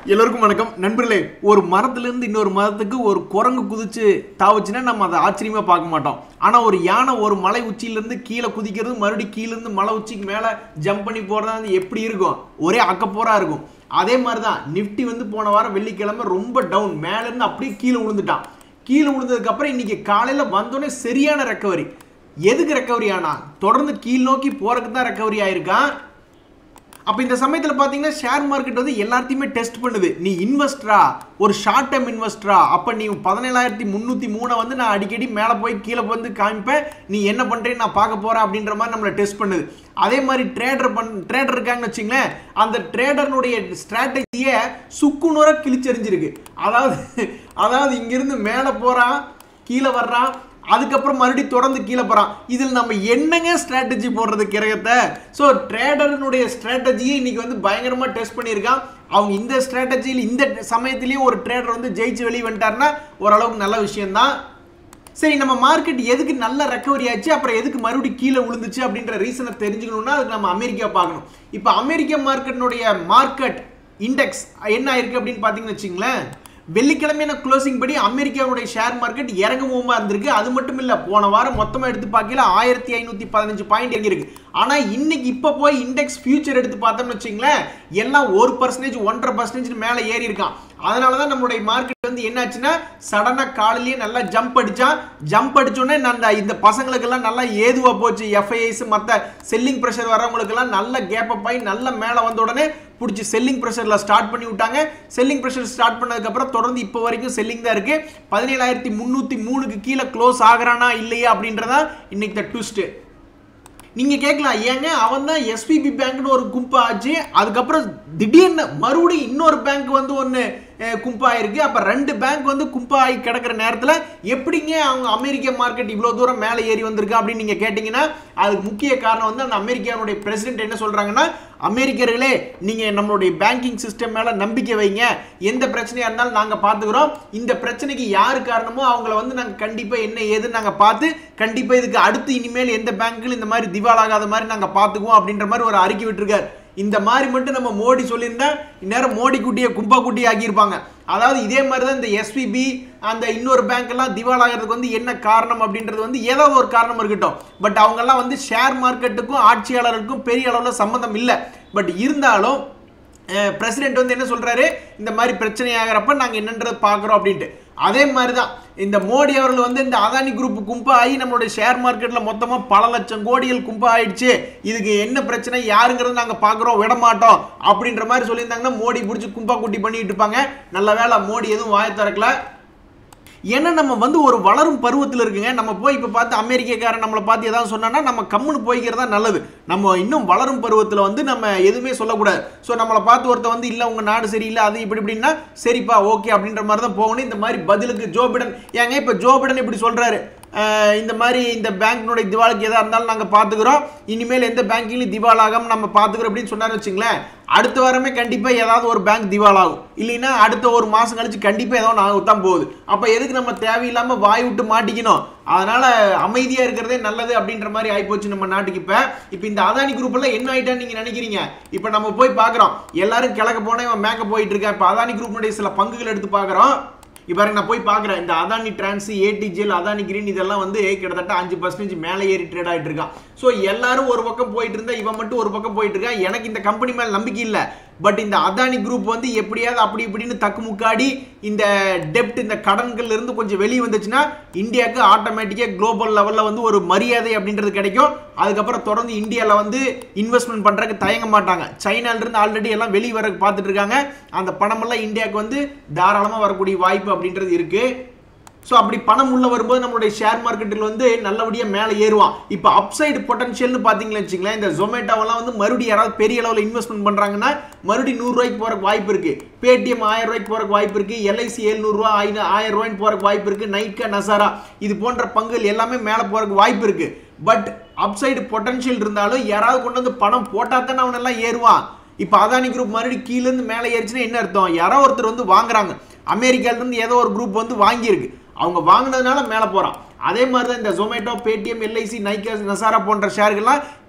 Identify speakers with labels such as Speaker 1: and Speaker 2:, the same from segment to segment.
Speaker 1: எல்லோருக்கும் வணக்கம் நண்பர்களே ஒரு மரத்துலேருந்து இன்னொரு மரத்துக்கு ஒரு குரங்கு குதிச்சு தாவுச்சுன்னா நம்ம அதை ஆச்சரியமா பார்க்க மாட்டோம் ஆனால் ஒரு யானை ஒரு மலை உச்சியிலேருந்து கீழே குதிக்கிறது மறுபடியும் கீழேருந்து மலை உச்சிக்கு மேலே ஜம்ப் பண்ணி போகிறது அது எப்படி இருக்கும் ஒரே அக்கப்போரா இருக்கும் அதே மாதிரி தான் நிஃப்டி வந்து போன வாரம் வெள்ளிக்கிழமை ரொம்ப டவுன் மேலேருந்து அப்படியே கீழே விழுந்துட்டான் கீழே விழுந்ததுக்கப்புறம் இன்னைக்கு காலையில் வந்தோடனே சரியான ரெக்கவரி எதுக்கு ரெக்கவரி ஆனா தொடர்ந்து கீழ் நோக்கி போறதுக்கு தான் ரெக்கவரி ஆயிருக்கான் அப்போ இந்த சமயத்தில் பார்த்தீங்கன்னா ஷேர் மார்க்கெட் வந்து எல்லாத்தையுமே டெஸ்ட் பண்ணுது நீ இன்வெஸ்டரா ஒரு ஷார்ட் டேர்ம் இன்வெஸ்டரா அப்போ நீ பதினேழாயிரத்தி முந்நூற்றி மூணை வந்து நான் அடிக்கடி மேலே போய் கீழே வந்து காமிப்பேன் நீ என்ன பண்ணுறேன்னு நான் பார்க்க போகிறேன் அப்படின்ற மாதிரி நம்மளை டெஸ்ட் பண்ணுது அதே மாதிரி ட்ரேடர் பண் ட்ரேடர் இருக்காங்கன்னு வச்சுங்களேன் அந்த ட்ரேடர்னுடைய ஸ்ட்ராட்டஜியை சுக்குநூற கிழிச்செறிஞ்சிருக்கு அதாவது அதாவது இங்கிருந்து மேலே போகிறான் கீழே வர்றான் அதுக்கப்புறம் மறுபடியும் தொடர்ந்து கீழே போகிறான் இதில் நம்ம என்னங்க ஸ்ட்ராட்டஜி போடுறது கிரகத்தை ஸோ ட்ரேடர்னுடைய ஸ்ட்ராட்டஜியை இன்னைக்கு வந்து பயங்கரமாக டெஸ்ட் பண்ணியிருக்கான் அவங்க இந்த ஸ்ட்ராட்டஜியில் இந்த சமயத்திலையும் ஒரு ட்ரேடர் வந்து ஜெயிச்சு வெளியே வந்துட்டாருன்னா ஓரளவுக்கு நல்ல விஷயம்தான் சரி நம்ம மார்க்கெட் எதுக்கு நல்ல ரெக்கவரி ஆச்சு அப்புறம் எதுக்கு மறுபடியும் கீழே விழுந்துச்சு அப்படின்ற ரீசனை தெரிஞ்சுக்கணும்னா அதுக்கு நம்ம அமெரிக்கா பார்க்கணும் இப்போ அமெரிக்க மார்க்கெட்டினுடைய மார்க்கெட் இண்டெக்ஸ் என்ன ஆயிருக்கு அப்படின்னு பார்த்தீங்கன்னு வச்சுங்களேன் வெள்ளிக்கிழமையான க்ளோசிங் படி அமெரிக்காவுடைய ஷேர் மார்க்கெட் இறங்குவோமா இருந்திருக்கு அது மட்டும் இல்லை போன வாரம் மொத்தமாக எடுத்து பார்க்கல ஆயிரத்தி ஐநூற்றி பதினஞ்சு பாயிண்ட் இறங்கியிருக்கு ஆனால் இன்னைக்கு இப்போ போய் இண்டெக்ஸ் ஃபியூச்சர் எடுத்து பார்த்தோம்னு வச்சுங்களேன் எல்லாம் ஒரு பர்சன்டேஜ் ஒன்றரை பர்சன்டேஜ் மேலே ஏறி இருக்கான் அதனால தான் நம்மளுடைய மார்க்கெட் வந்து என்னாச்சுன்னா சடனாக காலையிலேயே நல்லா ஜம்ப் அடிச்சான் ஜம்ப் அடிச்சோடனே அந்த இந்த பசங்களுக்கெல்லாம் நல்லா ஏதுவாக போச்சு எஃப்ஐஐஸ் மற்ற செல்லிங் ப்ரெஷர் வரவங்களுக்கெல்லாம் நல்ல கேப் அப் ஆகி நல்ல மேலே வந்த உடனே பிடிச்சி செல்லிங் ப்ரெஷரில் ஸ்டார்ட் பண்ணி விட்டாங்க செல்லிங் ப்ரெஷர் ஸ்டார்ட் பண்ணதுக்கப்புறம் தொடர்ந்து இப்போ வரைக்கும் செல்லிங் தான் இருக்குது பதினேழாயிரத்தி முந்நூற்றி மூணுக்கு கீழே க்ளோஸ் ஆகிறானா இல்லையா அப்படின்றதா இன்னைக்கு த ட்விஸ்ட்டு நீங்கள் கேட்கலாம் ஏங்க அவன் தான் எஸ்பிபி பேங்க்னு ஒரு கும்பா ஆச்சு அதுக்கப்புறம் திடீர்னு மறுபடியும் இன்னொரு பேங்க் வந்து ஒன்று கும்பா ஆயிருக்கு அப்போ ரெண்டு பேங்க் வந்து கும்பா ஆகி கிடக்கிற நேரத்தில் எப்படிங்க அவங்க அமெரிக்க மார்க்கெட் இவ்வளோ தூரம் மேலே ஏறி வந்திருக்கா அப்படின்னு நீங்கள் கேட்டிங்கன்னா அதுக்கு முக்கிய காரணம் வந்து அந்த அமெரிக்காவுடைய பிரசிடென்ட் என்ன சொல்கிறாங்கன்னா அமெரிக்கர்களே நீங்கள் நம்மளுடைய பேங்கிங் சிஸ்டம் மேலே நம்பிக்கை வைங்க எந்த பிரச்சனையாக இருந்தாலும் நாங்கள் பார்த்துக்குறோம் இந்த பிரச்சனைக்கு யார் காரணமோ அவங்கள வந்து நாங்கள் கண்டிப்பாக என்ன ஏதுன்னு நாங்கள் பார்த்து கண்டிப்பாக இதுக்கு அடுத்து இனிமேல் எந்த பேங்க்கில் இந்த மாதிரி திவாலாகாத மாதிரி நாங்கள் பார்த்துக்குவோம் அப்படின்ற மாதிரி ஒரு அறிக்கை விட்டுருக்காரு இந்த மாதிரி மட்டும் நம்ம மோடி சொல்லியிருந்தா இந்நேரம் மோடி குட்டியை கும்பா குட்டி ஆக்கியிருப்பாங்க அதாவது இதே மாதிரி தான் இந்த எஸ்பிபி அந்த இன்னொரு பேங்க் எல்லாம் திவாலாகிறதுக்கு வந்து என்ன காரணம் அப்படின்றது வந்து ஏதோ ஒரு காரணம் இருக்கட்டும் பட் அவங்கெல்லாம் வந்து ஷேர் மார்க்கெட்டுக்கும் ஆட்சியாளர்களுக்கும் பெரிய அளவில் சம்மந்தம் இல்லை பட் இருந்தாலும் பிரசிடென்ட் வந்து என்ன சொல்றாரு இந்த மாதிரி பிரச்சனை ஆகிறப்ப நாங்கள் என்னன்றது பார்க்குறோம் அப்படின்ட்டு அதே மாதிரி தான் இந்த மோடி அவர்கள் வந்து இந்த அதானி குரூப் கும்பா ஆகி நம்மளுடைய ஷேர் மார்க்கெட்டில் மொத்தமாக பல லட்சம் கோடிகள் கும்பா ஆயிடுச்சு இதுக்கு என்ன பிரச்சனை யாருங்கிறது நாங்கள் பார்க்குறோம் விட மாட்டோம் அப்படின்ற மாதிரி சொல்லியிருந்தாங்கன்னா மோடி பிடிச்சி கும்பா குட்டி பண்ணிட்டு இருப்பாங்க நல்ல வேலை மோடி எதுவும் வாய திறக்கல ஏன்னா நம்ம வந்து ஒரு வளரும் பருவத்தில் இருக்குங்க நம்ம போய் இப்போ பார்த்து அமெரிக்கக்காரன் நம்மளை பார்த்து ஏதாவது சொன்னான்னா நம்ம கம்முன்னு போய்க்கிறதா நல்லது நம்ம இன்னும் வளரும் பருவத்தில் வந்து நம்ம எதுவுமே சொல்லக்கூடாது ஸோ நம்மளை பார்த்து ஒருத்த வந்து இல்லை உங்கள் நாடு சரியில்லை அது இப்படி இப்படின்னா சரிப்பா ஓகே அப்படின்ற மாதிரி தான் போகணும் இந்த மாதிரி பதிலுக்கு ஜோ பிடன் ஏங்க இப்போ ஜோ பிடன் இப்படி சொல்கிறாரு இந்த மாதிரி இந்த பேங்க்னுடைய திவாலுக்கு எதாக இருந்தாலும் நாங்கள் பார்த்துக்குறோம் இனிமேல் எந்த பேங்கிங்லையும் திவாலாகாமல் நம்ம பார்த்துக்குறோம் அப்படின்னு சொன்னார் வச்சுங்களேன் அடுத்த வாரமே கண்டிப்பாக ஏதாவது ஒரு பேங்க் திவாலாகும் இல்லைன்னா அடுத்த ஒரு மாதம் கழிச்சு கண்டிப்பாக ஏதோ நான் தான் போகுது அப்போ எதுக்கு நம்ம தேவையில்லாமல் வாய் விட்டு மாட்டிக்கணும் அதனால் அமைதியாக இருக்கிறதே நல்லது அப்படின்ற மாதிரி ஆகிப்போச்சு நம்ம நாட்டுக்கு இப்போ இப்போ இந்த அதானி குரூப்பில் என்ன ஆகிட்டான்னு நீங்கள் நினைக்கிறீங்க இப்போ நம்ம போய் பார்க்குறோம் எல்லாரும் கிழக்க போனால் இவன் மேக்க போயிட்டு இருக்கா இப்போ அதானி குரூப்னுடைய சில பங்குகள் எடுத்து பார்க்குறோம் இப்போ நான் போய் பார்க்குறேன் இந்த Adani trans ATGL Adani green இதெல்லாம் வந்து கிட்டத்தட்ட அஞ்சு பர்சன்டேஜ் மேலே ஏறி ட்ரேட் ஆகிட்டு இருக்கான் ஸோ எல்லாரும் ஒரு பக்கம் போயிட்டு இருந்தா இவன் மட்டும் ஒரு பக்கம் போயிட்டு இருக்கான் எனக்கு இந்த கம்பெனி மேலே நம்பிக்கை இல்லை பட் இந்த அதானி குரூப் வந்து எப்படியாவது அப்படி இப்படின்னு தக்கு முக்காடி இந்த டெப்ட் இந்த கடன்கள்ல இருந்து கொஞ்சம் வெளியே வந்துச்சுன்னா இந்தியாவுக்கு ஆட்டோமேட்டிக்காக குளோபல் லெவலில் வந்து ஒரு மரியாதை அப்படின்றது கிடைக்கும் அதுக்கப்புறம் தொடர்ந்து இந்தியாவில் வந்து இன்வெஸ்ட்மெண்ட் பண்ணுறதுக்கு தயங்க மாட்டாங்க சைனாலிருந்து ஆல்ரெடி எல்லாம் வெளியே வர பார்த்துட்டு இருக்காங்க அந்த பணமெல்லாம் இந்தியாவுக்கு வந்து தாராளமாக வரக்கூடிய வாய்ப்பு அப்படின்றது இருக்குது ஸோ அப்படி பணம் உள்ள வரும்போது நம்மளுடைய ஷேர் மார்க்கெட்டில் வந்து நல்லபடியாக மேலே ஏறுவான் இப்போ அப்சைடு பொட்டன்ஷியல்னு பார்த்தீங்களா வச்சுங்களேன் இந்த ஜொமேட்டோவெல்லாம் வந்து மறுபடியும் யாராவது பெரிய அளவில் இன்வெஸ்ட்மெண்ட் பண்ணுறாங்கன்னா மறுபடியும் நூறுரூவாய்க்கு போகிறக்கு வாய்ப்பு இருக்குது பேடிஎம் ஆயிரம் ரூபாய்க்கு போகிறக்கு வாய்ப்பு இருக்குது எல்ஐசி எழுநூறுவா ஐநூறு ஆயிரம் ரூபாய்க்கு போகிறக்கு வாய்ப்பு இருக்குது நைட்கா நசாரா இது போன்ற பங்குகள் எல்லாமே மேலே போகிறக்கு வாய்ப்பு இருக்குது பட் அப்சைடு பொட்டன்ஷியல் இருந்தாலும் யாராவது கொண்டு வந்து பணம் போட்டால் தானே அவனெல்லாம் ஏறுவான் இப்போ அதானி குரூப் மறுபடியும் கீழேருந்து மேலே ஏறிச்சுன்னா என்ன அர்த்தம் யாரோ ஒருத்தர் வந்து வாங்குறாங்க அமெரிக்காவிலேருந்து ஏதோ ஒரு குரூப் வந்து வாங்கியிருக்கு அவங்க வாங்கினதுனால மேலே போகிறான் அதே மாதிரி தான் இந்த ஜொமேட்டோ பேடிஎம் எல்ஐசி நைக்கா நசாரா போன்ற ஷேர்கள்லாம்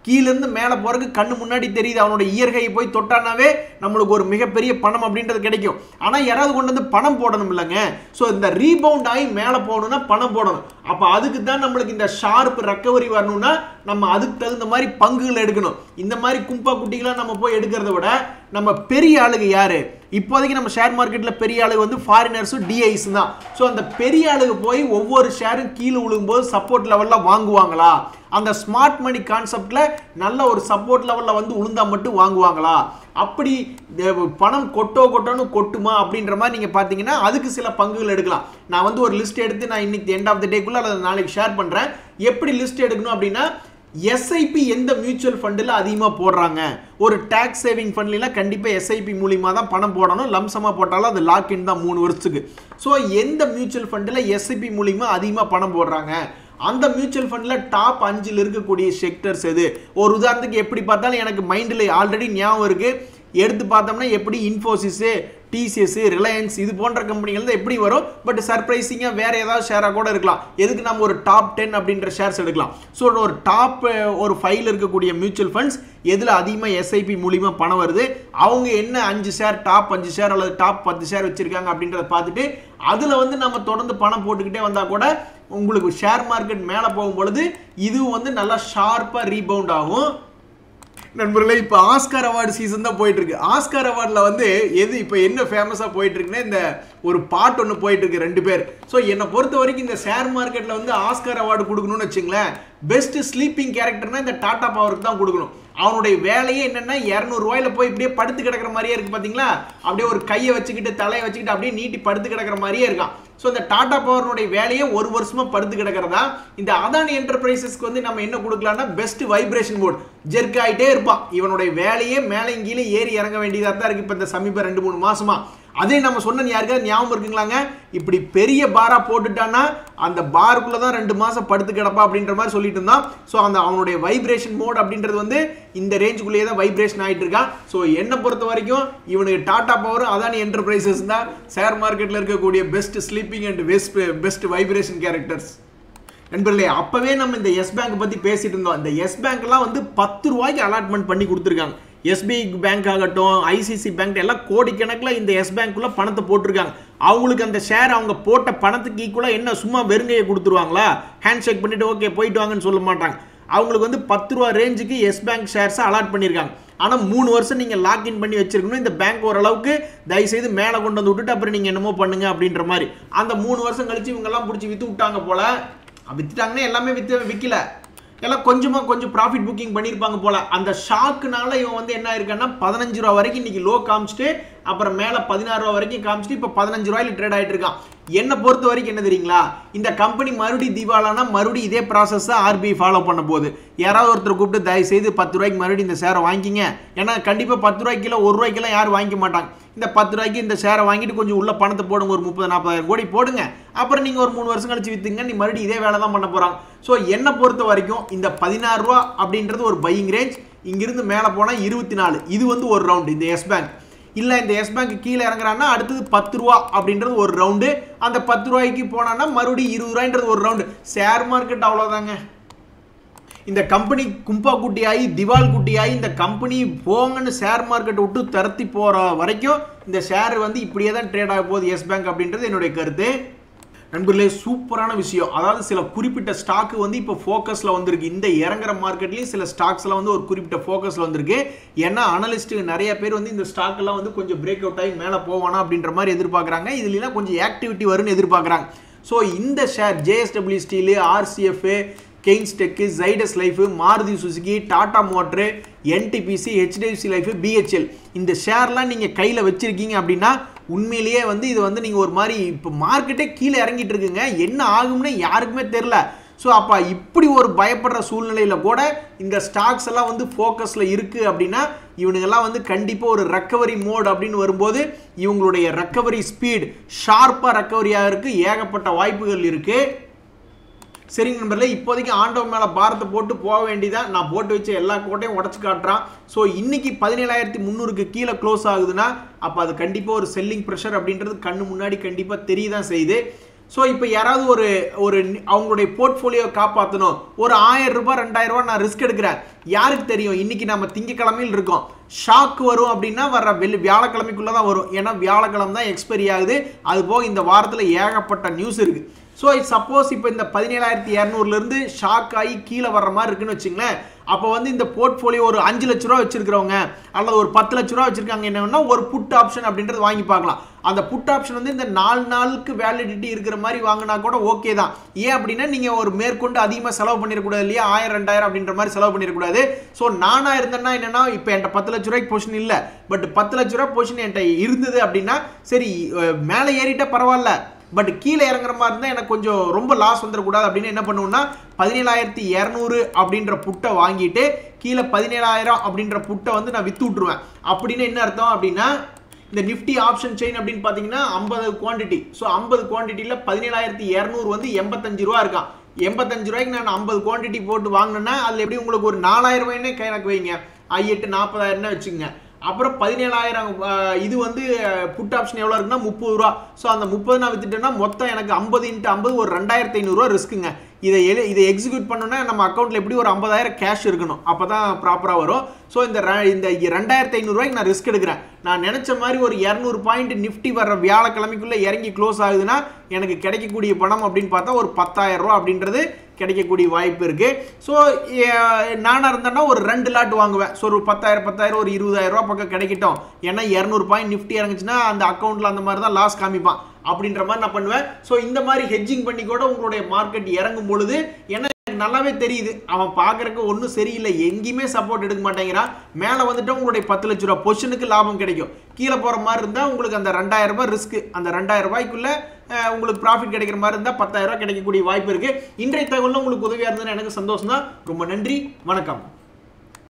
Speaker 1: கீழேருந்து மேலே போறதுக்கு கண்ணு முன்னாடி தெரியுது அவனோட இயற்கையை போய் தொட்டானாவே நம்மளுக்கு ஒரு மிகப்பெரிய பணம் அப்படின்றது கிடைக்கும் ஆனால் யாராவது கொண்டு வந்து பணம் போடணும் இல்லைங்க ஸோ இந்த ரீபவுண்ட் ஆகி மேலே போகணும்னா பணம் போடணும் அப்போ அதுக்கு தான் நம்மளுக்கு இந்த ஷார்ப் ரெக்கவரி வரணும்னா நம்ம அதுக்கு தகுந்த மாதிரி பங்குகள் எடுக்கணும் இந்த மாதிரி கும்பா குட்டிகளாக நம்ம போய் எடுக்கிறத விட நம்ம பெரிய ஆளுங்க யாரு இப்போதைக்கு நம்ம ஷேர் மார்க்கெட்ல பெரிய ஆளுங்க வந்து ஃபாரினர்ஸும் டிஐஸ் தான் ஸோ அந்த பெரிய ஆளுங்க போய் ஒவ்வொரு ஷேரும் கீழே விழுகும்போது சப்போர்ட் லெவல்ல வாங்குவாங்களா அந்த ஸ்மார்ட் மணி கான்செப்ட்ல நல்ல ஒரு சப்போர்ட் லெவல்ல வந்து உளுந்தா மட்டும் வாங்குவாங்களா அப்படி இந்த பணம் கொட்டோ கொட்டோன்னு கொட்டுமா அப்படின்ற மாதிரி நீங்க பாத்தீங்கன்னா அதுக்கு சில பங்குகள் எடுக்கலாம் நான் வந்து ஒரு லிஸ்ட் எடுத்து நான் இன்னைக்கு எண்ட் ஆஃப் த டேக்குள்ள அதை நாளைக்கு ஷேர் பண்றேன் எப்படி லிஸ்ட் எடுக்கணும் அப்படின்னா எஸ்ஐபி எந்த மியூச்சுவல் ஃபண்டில் அதிகமாக போடுறாங்க ஒரு டேக்ஸ் சேவிங் ஃபண்ட்லாம் கண்டிப்பாக எஸ்ஐபி மூலியமாக தான் பணம் போடணும் லம்சமாக போட்டாலும் அது லாக்இன் தான் மூணு வருஷத்துக்கு ஸோ எந்த மியூச்சுவல் ஃபண்டில் எஸ்ஐபி மூலியமாக அதிகமாக பணம் போடுறாங்க அந்த மியூச்சுவல் ஃபண்டில் டாப் அஞ்சில் இருக்கக்கூடிய செக்டர்ஸ் எது ஒரு உதாரணத்துக்கு எப்படி பார்த்தாலும் எனக்கு மைண்டில் ஆல்ரெடி ஞாபகம் இருக்குது எடுத்து பார்த்தோம்னா எப்படி இன்ஃபோசிஸு டிசிஎஸ் ரிலையன்ஸ் இது போன்ற கம்பெனிகள் தான் எப்படி வரும் பட் சர்ப்ரைசிங்காக வேற ஏதாவது ஷேராக கூட இருக்கலாம் எதுக்கு நம்ம ஒரு டாப் டென் அப்படின்ற ஷேர்ஸ் எடுக்கலாம் ஸோ ஒரு டாப் ஒரு ஃபைல் இருக்கக்கூடிய மியூச்சுவல் ஃபண்ட்ஸ் எதில் அதிகமாக எஸ்ஐபி மூலிமா பணம் வருது அவங்க என்ன அஞ்சு ஷேர் டாப் அஞ்சு ஷேர் அல்லது டாப் பத்து ஷேர் வச்சிருக்காங்க அப்படின்றத பார்த்துட்டு அதில் வந்து நம்ம தொடர்ந்து பணம் போட்டுக்கிட்டே வந்தால் கூட உங்களுக்கு ஷேர் மார்க்கெட் மேலே போகும் பொழுது இதுவும் வந்து நல்லா ஷார்ப்பாக ரீபவுண்ட் ஆகும் நண்பர்களே இப்போ ஆஸ்கார் அவார்டு சீசன் தான் போயிட்டு இருக்கு ஆஸ்கார் அவார்டில் வந்து எது இப்போ என்ன ஃபேமஸாக போயிட்டு இருக்குன்னா இந்த ஒரு பாட்டு ஒன்று போயிட்டு இருக்கு ரெண்டு பேர் ஸோ என்னை பொறுத்த வரைக்கும் இந்த ஷேர் மார்க்கெட்டில் வந்து ஆஸ்கார் அவார்டு கொடுக்கணும்னு வச்சுங்களேன் பெஸ்ட் ஸ்லீப்பிங் கேரக்டர்னா இந்த டாடா பவருக்கு தான் கொடுக்கணும் அவனுடைய வேலையே என்னன்னா இரநூறுவாயில போய் இப்படியே படுத்து கிடக்கிற மாதிரியே இருக்கு பார்த்தீங்களா அப்படியே ஒரு கையை வச்சுக்கிட்டு தலையை வச்சுக்கிட்டு அப்படியே நீட்டி படுத்து கிடக்கிற மாதிரியே இருக்கான் ஸோ இந்த டாடா பவர்னுடைய வேலையே ஒரு வருஷமா படுத்து கிடக்கிறதா இந்த அதானி என்டர்பிரைசஸ்க்கு வந்து நம்ம என்ன கொடுக்கலாம்னா பெஸ்ட் வைப்ரேஷன் போர்டு ஜெர்க் ஆகிட்டே இருப்பான் இவனுடைய வேலையே மேலே கீழே ஏறி இறங்க வேண்டியதாக தான் இருக்கு இப்போ இந்த சமீப ரெண்டு மூணு மாசமா அதே நம்ம சொன்ன யாருக்காவது ஞாபகம் இருக்குங்களாங்க இப்படி பெரிய பாரா போட்டுட்டான்னா அந்த பாருக்குள்ள தான் ரெண்டு மாசம் படுத்து கிடப்பா அப்படின்ற மாதிரி சொல்லிட்டு இருந்தான் ஸோ அந்த அவனுடைய வைப்ரேஷன் மோட் அப்படின்றது வந்து இந்த ரேஞ்சுக்குள்ளேயே தான் வைப்ரேஷன் ஆகிட்டு இருக்கான் ஸோ என்னை பொறுத்த வரைக்கும் இவனுக்கு டாடா பவர் அதானி என்டர்பிரைசஸ் தான் ஷேர் மார்க்கெட்டில் இருக்கக்கூடிய best sleeping and best best vibration characters நண்பர்களே அப்பவே நம்ம இந்த எஸ் பேங்க் பத்தி பேசிட்டு இருந்தோம் இந்த எஸ் பேங்க்லாம் வந்து பத்து ரூபாய்க்கு அலாட்மெண்ட் பண்ணி கொடுத்துருக்காங்க எஸ்பிஐ பேங்க் ஆகட்டும் ஐசிசி பேங்க் எல்லாம் கோடிக்கணக்கில் இந்த எஸ் பேங்க்குள்ள பணத்தை போட்டிருக்காங்க அவங்களுக்கு அந்த ஷேர் அவங்க போட்ட பணத்துக்கு ஈக்குவலாக என்ன சும்மா வெறுங்கையை கொடுத்துருவாங்களா ஹேண்ட் ஷேக் பண்ணிட்டு ஓகே போயிட்டு வாங்கன்னு சொல்ல மாட்டாங்க அவங்களுக்கு வந்து பத்து ரூபா ரேஞ்சுக்கு எஸ் பேங்க் ஷேர்ஸை அலாட் பண்ணியிருக்காங்க ஆனால் மூணு வருஷம் நீங்கள் லாக்இன் பண்ணி வச்சிருக்கணும் இந்த பேங்க் ஓரளவுக்கு தயவுசெய்து மேலே கொண்டு வந்து விட்டுட்டு அப்புறம் நீங்கள் என்னமோ பண்ணுங்க அப்படின்ற மாதிரி அந்த மூணு வருஷம் கழிச்சு இவங்கெல்லாம் பிடிச்சி விற்று விட்டாங்க போல வித்துட்டாங்கன்னா எல்லாமே வித்து விற்கல எல்லாம் கொஞ்சமாக கொஞ்சம் ப்ராஃபிட் புக்கிங் பண்ணியிருப்பாங்க போல அந்த ஷாக்குனால இவன் வந்து என்ன ஆயிருக்கான்னா பதினஞ்சு ரூபா வரைக்கும் இன்னைக்கு லோ காமிச்சிட்டு அப்புறம் மேலே பதினாறு ரூபா வரைக்கும் காமிச்சிட்டு இப்போ பதினஞ்சு ரூபாயில ட்ரேட் ஆகிட்டு இருக்கான் என்னை பொறுத்த வரைக்கும் என்ன தெரியுங்களா இந்த கம்பெனி மறுபடியும் திவாலானா மறுபடியும் இதே ப்ராசஸ் தான் ஆர்பிஐ ஃபாலோ பண்ண போகுது யாராவது ஒருத்தர் கூப்பிட்டு தயவு செய்து பத்து ரூபாய்க்கு மறுபடியும் இந்த ஷேரை வாங்கிக்கிங்க ஏன்னா கண்டிப்பாக பத்து ரூபாய்க்குல ஒரு ரூபாய்க்கெல்லாம் யாரும் வாங்கிக்க மாட்டாங்க இந்த பத்து ரூபாய்க்கு இந்த ஷேரை வாங்கிட்டு கொஞ்சம் உள்ள பணத்தை போடுங்க ஒரு முப்பது நாற்பதாயிரம் கோடி போடுங்க அப்புறம் நீங்கள் ஒரு மூணு வருஷம் கழிச்சு வித்துங்க நீ மறுபடியும் இதே வேலை தான் பண்ண போகிறாங்க ஸோ என்னை பொறுத்த வரைக்கும் இந்த பதினாறு ரூபா அப்படின்றது ஒரு பையிங் ரேஞ்ச் இங்கிருந்து மேலே போனால் இருபத்தி நாலு இது வந்து ஒரு ரவுண்டு இந்த எஸ் பேங்க் இல்லை இந்த எஸ் பேங்க் கீழே இறங்குறான்னா அடுத்தது பத்து ரூபா அப்படின்றது ஒரு ரவுண்டு அந்த பத்து ரூபாய்க்கு போனான்னா மறுபடியும் இருபது ரூபாய்ன்றது ஒரு ரவுண்டு ஷேர் மார்க்கெட் அவ்வளோதாங்க இந்த கம்பெனி கும்பா குட்டியாகி திவால் குட்டியாகி இந்த கம்பெனி போங்கன்னு ஷேர் மார்க்கெட் விட்டு தரத்தி போகிற வரைக்கும் இந்த ஷேர் வந்து இப்படியே தான் ட்ரேட் ஆக போகுது எஸ் பேங்க் அப்படின்றது என்னுடைய கருத்து நண்பர்களே சூப்பரான விஷயம் அதாவது சில குறிப்பிட்ட ஸ்டாக்கு வந்து இப்போ ஃபோக்கஸில் வந்திருக்கு இந்த இறங்குற மார்க்கெட்லேயும் சில ஸ்டாக்ஸ்லாம் வந்து ஒரு குறிப்பிட்ட ஃபோக்கஸில் வந்திருக்கு ஏன்னா அனலிஸ்ட்டு நிறைய பேர் வந்து இந்த ஸ்டாக்கெல்லாம் வந்து கொஞ்சம் பிரேக் அவுட் ஆகி மேலே போவானா அப்படின்ற மாதிரி எதிர்பார்க்குறாங்க இதுலாம் கொஞ்சம் ஆக்டிவிட்டி வரும்னு எதிர்பார்க்குறாங்க ஸோ இந்த share JSW steel RCF Kaynes tech Zydus life Maruti Suzuki Tata motor NTPC HDFC life BHEL இந்த ஷேர்லாம் நீங்கள் கையில் வச்சுருக்கீங்க அப்படின்னா உண்மையிலேயே வந்து இது வந்து நீங்கள் ஒரு மாதிரி இப்போ மார்க்கெட்டே கீழே இறங்கிட்டு இருக்குங்க என்ன ஆகும்னு யாருக்குமே தெரில ஸோ அப்போ இப்படி ஒரு பயப்படுற சூழ்நிலையில் கூட இந்த ஸ்டாக்ஸ் எல்லாம் வந்து ஃபோக்கஸில் இருக்குது அப்படின்னா இவனுங்கெல்லாம் வந்து கண்டிப்பாக ஒரு ரெக்கவரி மோட் அப்படின்னு வரும்போது இவங்களுடைய ரெக்கவரி ஸ்பீட் ஷார்ப்பாக ரெக்கவரி ஆகிறதுக்கு ஏகப்பட்ட வாய்ப்புகள் இருக்குது சரிங்க நண்பர்களே இப்போதைக்கு ஆண்டவன் மேலே பாரத்தை போட்டு போக வேண்டியதான் நான் போட்டு வச்ச எல்லா கோட்டையும் உடச்சு காட்டுறான் ஸோ இன்னைக்கு பதினேழாயிரத்தி முந்நூறுக்கு கீழே க்ளோஸ் ஆகுதுன்னா அப்போ அது கண்டிப்பாக ஒரு செல்லிங் ப்ரெஷர் அப்படின்றது கண்ணு முன்னாடி கண்டிப்பாக தெரியதான் செய்யுது ஸோ இப்போ யாராவது ஒரு ஒரு நி- அவங்களுடைய போர்ட்ஃபோலியோ காப்பாற்றணும் ஒரு ஆயிரம் ரூபாய் ரெண்டாயிரம் ரூபாய் நான் ரிஸ்க் எடுக்கிறேன் யாருக்கு தெரியும் இன்னைக்கு நம்ம திங்கக்கிழமையில் இருக்கோம் ஷாக் வரும் அப்படின்னா வர வெள்ளி வியாழக்கிழமைக்குள்ள தான் வரும் ஏன்னா வியாழக்கிழமை தான் எக்ஸ்பைரி ஆகுது அது போக இந்த வாரத்தில் ஏகப்பட்ட நியூஸ் இருக்கு ஸோ சப்போஸ் இப்போ இந்த பதினேழாயிரத்தி இரநூறுலேருந்து ஷாக் ஆகி கீழே வர்ற மாதிரி இருக்குன்னு வச்சுங்களேன் அப்போ வந்து இந்த போர்ட்ஃபோலியோ ஒரு அஞ்சு லட்ச ரூபா வச்சிருக்கிறவங்க அல்லது ஒரு பத்து லட்ச ரூபா வச்சிருக்காங்க என்னன்னா ஒரு புட் ஆப்ஷன் அப்படின்றது வாங்கி பார்க்கலாம் அந்த புட் ஆப்ஷன் வந்து இந்த நாலு நாளுக்கு வேலிடிட்டி இருக்கிற மாதிரி வாங்கினா கூட ஓகே தான் ஏன் அப்படின்னா நீங்கள் ஒரு மேற்கொண்டு அதிகமாக செலவு பண்ணிடக்கூடாது இல்லையா ஆயிரம் ரெண்டாயிரம் அப்படின்ற மாதிரி செலவு பண்ணிடக்கூடாது ஸோ நானா இருந்தேன்னா என்னன்னா இப்போ என்கிட்ட பத்து லட்ச ரூபாய்க்கு பொசிஷன் இல்லை பட் பத்து லட்ச ரூபா பொசிஷன் என்கிட்ட இருந்தது அப்படின்னா சரி அஹ், மேலே ஏறிட்டா பரவாயில்ல பட் கீழே இறங்குற மாதிரி இருந்தால் எனக்கு கொஞ்சம் ரொம்ப லாஸ் வந்துடக்கூடாது அப்படின்னு என்ன பண்ணுவோம்னா பதினேழாயிரத்தி இரநூறு அப்படின்ற புட்டை வாங்கிட்டு கீழே பதினேழாயிரம் அப்படின்ற புட்டை வந்து நான் வித்து விட்டுருவேன் அப்படின்னு என்ன அர்த்தம் அப்படின்னா இந்த நிஃப்டி ஆப்ஷன் செயின் அப்படின்னு பார்த்தீங்கன்னா ஐம்பது குவாண்டிட்டி ஸோ ஐம்பது குவான்டிட்டியில் பதினேழாயிரத்தி இரநூறு வந்து எண்பத்தஞ்சு ரூபா இருக்கான் எண்பத்தஞ்சு ரூபாய்க்கு நான் ஐம்பது குவான்டிட்டி போட்டு வாங்கினேன்னா அதில் எப்படி உங்களுக்கு ஒரு நாலாயிரம் ரூபாய்னே கணக்கு வைங்க ஐ எட்டு நாற்பதாயிரம்னு வச்சுக்கோங்க அப்புறம் பதினேழாயிரம் அஹ், இது வந்து புட் ஆப்ஷன் எவ்வளோ இருக்குன்னா முப்பது ரூபா ஸோ அந்த முப்பது நான் வித்துட்டேன்னா மொத்தம் எனக்கு ஐம்பது இன்ட்டு ஐம்பது ஒரு ரெண்டாயிரத்தி ஐநூறுரூவா ரிஸ்க்குங்க இதை எழு இதை எக்ஸிக்யூட் பண்ணோன்னா நம்ம அக்கௌண்ட்டில் எப்படி ஒரு ஐம்பதாயிரம் கேஷ் இருக்கணும் அப்போ தான் ப்ராப்பராக வரும் ஸோ இந்த ர- இந்த ரெண்டாயிரத்தி ஐநூறுரூவாய்க்கு நான் ரிஸ்க் எடுக்கிறேன் நான் நினச்ச மாதிரி ஒரு இரநூறு பாயிண்ட் நிஃப்டி வர்ற வியாழக்கிழமைக்குள்ளே இறங்கி க்ளோஸ் ஆகுதுன்னா எனக்கு கிடைக்கக்கூடிய பணம் அப்படின்னு பார்த்தா ஒரு பத்தாயிரம் ரூபா அப்படின்றது கிடைக்கக்கூடிய வாய்ப்பு இருக்கு ஸோ நானாக இருந்தேன்னா ஒரு ரெண்டு லாட் வாங்குவேன் ஸோ ஒரு பத்தாயிரம் பத்தாயிரம் ஒரு இருபதாயிரம் ரூபா பக்கம் கிடைக்கட்டும் ஏன்னா இரநூறு பாயிண்ட் நிஃப்டி இறங்குச்சுன்னா அந்த அக்கௌண்ட்டில் அந்த மாதிரி தான் லாஸ் காமிப்பான் அப்படின்ற மாதிரி நான் பண்ணுவேன் ஸோ இந்த மாதிரி ஹெட்ஜிங் பண்ணி கூட உங்களுடைய மார்க்கெட் இறங்கும் பொழுது என்ன எனக்கு நல்லாவே தெரியுது அவன் பார்க்கறக்கு ஒன்றும் சரியில்லை எங்கேயுமே சப்போர்ட் எடுக்க மாட்டேங்கிறான் மேலே வந்துட்டு உங்களுடைய பத்து லட்ச ரூபா பொசிஷனுக்கு லாபம் கிடைக்கும் கீழே போகிற மாதிரி இருந்தால் உங்களுக்கு அந்த ரெண்டாயிரம் ரூபாய் ரிஸ்க் அந்த ரெண்டாயிரம் ரூபாய்க்குள்ள அஹ், உங்களுக்கு ப்ராஃபிட் கிடைக்கிற மாதிரி இருந்தால் பத்தாயிரம் ரூபாய் கிடைக்கக்கூடிய வாய்ப்பு இருக்கு இன்றைய தகவலில் உங்களுக்கு உதவியாக இருந்ததுன்னு எனக்கு சந்தோஷம் தான் ரொம்ப நன்றி வணக்கம்